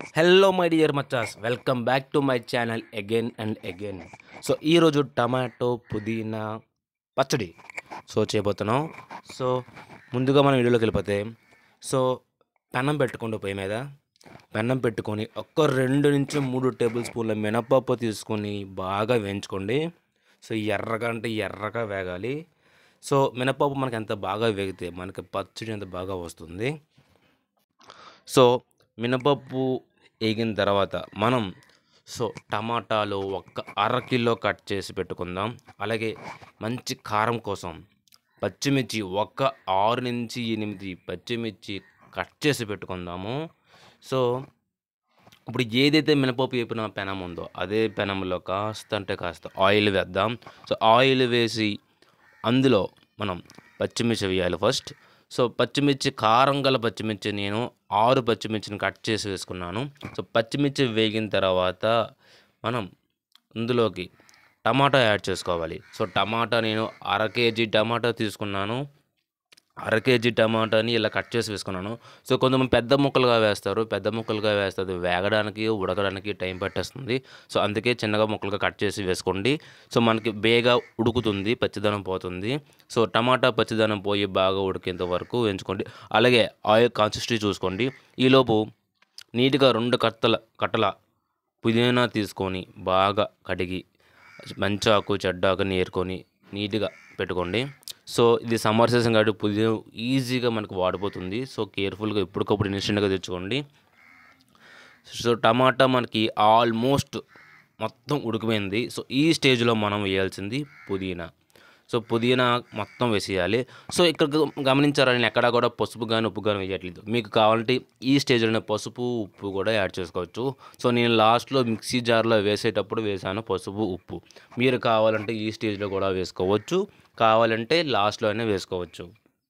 hello my dear మచ్చాస్ welcome back to my channel again and again so ఈరోజు tomato పుదీనా పచ్చడి so చేయబోతున్నాం సో ముందుగా మనం వీడియోలోకి వెళ్ళిపోతే సో పెనం పెట్టుకోండి పొయ్యి మీద పెనం పెట్టుకొని ఒక్క రెండు నుంచి మూడు టేబుల్ స్పూన్ల మినపప్పు తీసుకొని బాగా వేయించుకోండి సో ఎర్రగా అంటే ఎర్రగా వేగాలి సో మినపప్పు మనకి ఎంత బాగా వేగితే మనకి పచ్చడి ఎంత బాగా వస్తుంది సో మినపప్పు వేగిన తర్వాత మనం సో టమాటాలు ఒక అర కిలో కట్ చేసి పెట్టుకుందాం అలాగే మంచి కారం కోసం పచ్చిమిర్చి ఒక ఆరు నుంచి ఎనిమిది పచ్చిమిర్చి కట్ చేసి పెట్టుకుందాము సో ఇప్పుడు ఏదైతే మినపప్పు వేపిన పెనం ఉందో అదే పెనంలో కాస్త అంటే కాస్త ఆయిల్ వేద్దాం సో ఆయిల్ వేసి అందులో మనం పచ్చిమిర్చి వేయాలి ఫస్ట్ సో పచ్చిమిర్చి కారం గల పచ్చిమిర్చి నేను ఆరు పచ్చిమిర్చిని కట్ చేసి వేసుకున్నాను సో పచ్చిమిర్చి వేగిన తర్వాత మనం ఇందులోకి టమాటా యాడ్ చేసుకోవాలి సో టమాటా నేను అర కేజీ టమాటా తీసుకున్నాను అర కేజీ టమాటాని ఇలా కట్ చేసి వేసుకున్నాను సో కొంతమంది పెద్ద ముక్కలుగా వేస్తారు పెద్ద ముక్కలుగా వేస్తే అది వేగడానికి ఉడకడానికి టైం పట్టేస్తుంది సో అందుకే చిన్నగా ముక్కలుగా కట్ చేసి వేసుకోండి సో మనకి బేగా ఉడుకుతుంది పచ్చిదనం పోతుంది సో టమాటా పచ్చిదనం పోయి బాగా ఉడికేంత వరకు వేయించుకోండి అలాగే ఆయిల్ కాన్సిస్టెన్సీ చూసుకోండి ఈలోపు నీట్గా రెండు కట్టల కట్టల పుదీనా తీసుకొని బాగా కడిగి మంచి ఆకు చెడ్డాకుని ఏరుకొని నీట్గా పెట్టుకోండి సో ఇది సమ్మర్ సీజన్ కాబట్టి పుదీనా ఈజీగా మనకు వాడిపోతుంది సో కేర్ఫుల్గా ఎప్పటికప్పుడు ఇన్స్టెంట్గా తెచ్చుకోండి సో టమాటా మనకి ఆల్మోస్ట్ మొత్తం ఉడికిపోయింది సో ఈ స్టేజ్లో మనం వేయాల్సింది పుదీనా సో పుదీనా మొత్తం వేసేయాలి సో ఇక్కడ గ- గమనించారా నేను ఎక్కడా కూడా పసుపు కానీ ఉప్పు కానీ వేయట్లేదు మీకు కావాలంటే ఈ స్టేజ్లోనే పసుపు ఉప్పు కూడా యాడ్ చేసుకోవచ్చు సో నేను లాస్ట్లో మిక్సీ జార్లో వేసేటప్పుడు వేసాను పసుపు ఉప్పు మీరు కావాలంటే ఈ స్టేజ్లో కూడా వేసుకోవచ్చు కావాలంటే లాస్ట్లో అయినా వేసుకోవచ్చు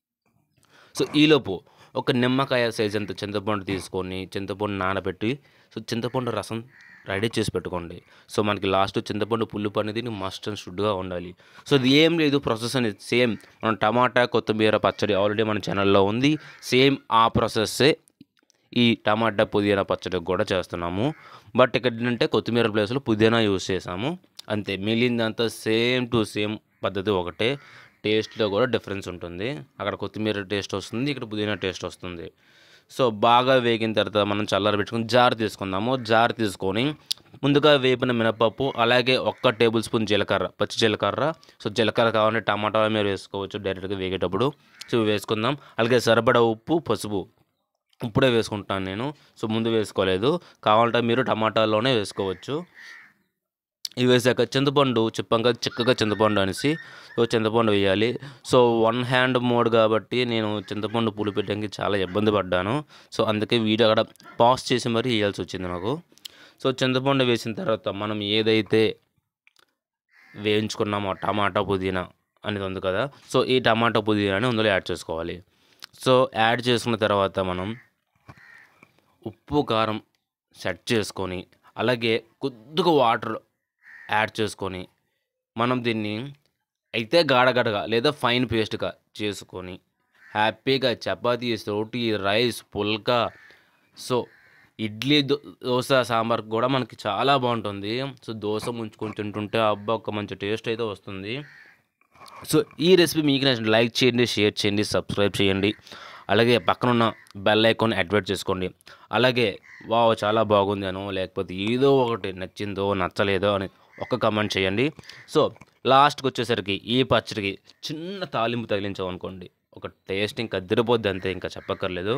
సో ఈలోపు ఒక నిమ్మకాయ సైజ్ అంత చింతపండు తీసుకొని చింతపండు నానబెట్టి సో చింతపండు రసం రెడీ చేసి పెట్టుకోండి సో మనకి లాస్ట్ చింతపండు పులుపు అనేది మస్ట్ అండ్ షుడ్గా ఉండాలి సో ఇది ఏం లేదు ప్రాసెస్ అనేది సేమ్ మనం టమాటా కొత్తిమీర పచ్చడి ఆల్రెడీ మన ఛానల్లో ఉంది సేమ్ ఆ ప్రాసెస్సే ఈ టమాటా పుదీనా పచ్చడి కూడా చేస్తున్నాము బట్ ఇక్కడ ఏంటంటే కొత్తిమీర ప్లేస్లో పుదీనా యూస్ చేసాము అంతే మిగిలిందంతా సేమ్ టు సేమ్ పద్ధతి ఒకటే టేస్ట్లో కూడా డిఫరెన్స్ ఉంటుంది అక్కడ కొత్తిమీర టేస్ట్ వస్తుంది ఇక్కడ పుదీనా టేస్ట్ వస్తుంది సో బాగా వేగిన తర్వాత మనం చల్లారి పెట్టుకుని జార్ తీసుకుందాము జార్ తీసుకొని ముందుగా వేపిన మినపప్పు అలాగే ఒక్క టేబుల్ స్పూన్ జీలకర్ర పచ్చి జీలకర్ర సో జీలకర్ర కావాలంటే టమాటా మీరు వేసుకోవచ్చు డైరెక్ట్గా వేగేటప్పుడు సో ఇవి వేసుకుందాం అలాగే సరిపడా ఉప్పు పసుపు ఇప్పుడే వేసుకుంటాను నేను సో ముందు వేసుకోలేదు కావాలంటే మీరు టమాటాలోనే వేసుకోవచ్చు ఇవి వేసాక చింతపండు చెప్పాం కదా చిక్కగా చింతపండు అనేసి సో చింతపండు వేయాలి సో వన్ హ్యాండ్ మోడ్ కాబట్టి నేను చింతపండు పులి పెట్టడానికి చాలా ఇబ్బంది పడ్డాను సో అందుకే వీడియో అక్కడ పాస్ చేసి మరీ వేయాల్సి వచ్చింది నాకు సో చింతపండు వేసిన తర్వాత మనం ఏదైతే వేయించుకున్నామో టమాటా పుదీనా అనేది ఉంది కదా సో ఈ టమాటా పుదీనాని అందులో యాడ్ చేసుకోవాలి సో యాడ్ చేసుకున్న తర్వాత మనం ఉప్పు కారం సెట్ చేసుకొని అలాగే కొద్దిగా వాటర్ యాడ్ చేసుకొని మనం దీన్ని అయితే గాఢగడగా లేదా ఫైన్ పేస్ట్గా చేసుకొని హ్యాపీగా చపాతీ రోటీ రైస్ పుల్కా సో ఇడ్లీ దో దోశ సాంబార్ కూడా మనకి చాలా బాగుంటుంది సో దోశ ముంచుకొని తింటుంటే అబ్బా ఒక మంచి టేస్ట్ అయితే వస్తుంది సో ఈ రెసిపీ మీకు నచ్చిన లైక్ చేయండి షేర్ చేయండి సబ్స్క్రైబ్ చేయండి అలాగే పక్కనున్న బెల్ ఐకాన్ యాక్టివేట్ చేసుకోండి అలాగే వావ్ చాలా బాగుంది అనో లేకపోతే ఏదో ఒకటి నచ్చిందో నచ్చలేదో అని ఒక కమెంట్ చేయండి సో లాస్ట్కి వచ్చేసరికి ఈ పచ్చడికి చిన్న తాలింపు తగిలించాం అనుకోండి ఒక టేస్ట్ ఇంకా అదిరిపోద్ది అంతే ఇంకా చెప్పక్కర్లేదు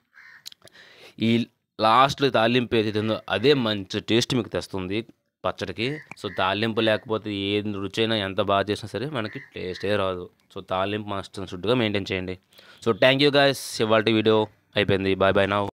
ఈ లాస్ట్లో తాలింపు ఏదైతే ఉందో అదే మంచి టేస్ట్ మీకు తెస్తుంది పచ్చడికి సో తాలింపు లేకపోతే ఏ రుచైనా ఎంత బాగా చేసినా సరే మనకి టేస్టే రాదు సో తాలింపు మస్ట్ షుడ్గా మెయింటైన్ చేయండి సో థ్యాంక్ యూ గాయస్ ఇవాళ వీడియో అయిపోయింది బాయ్ బాయ్ నా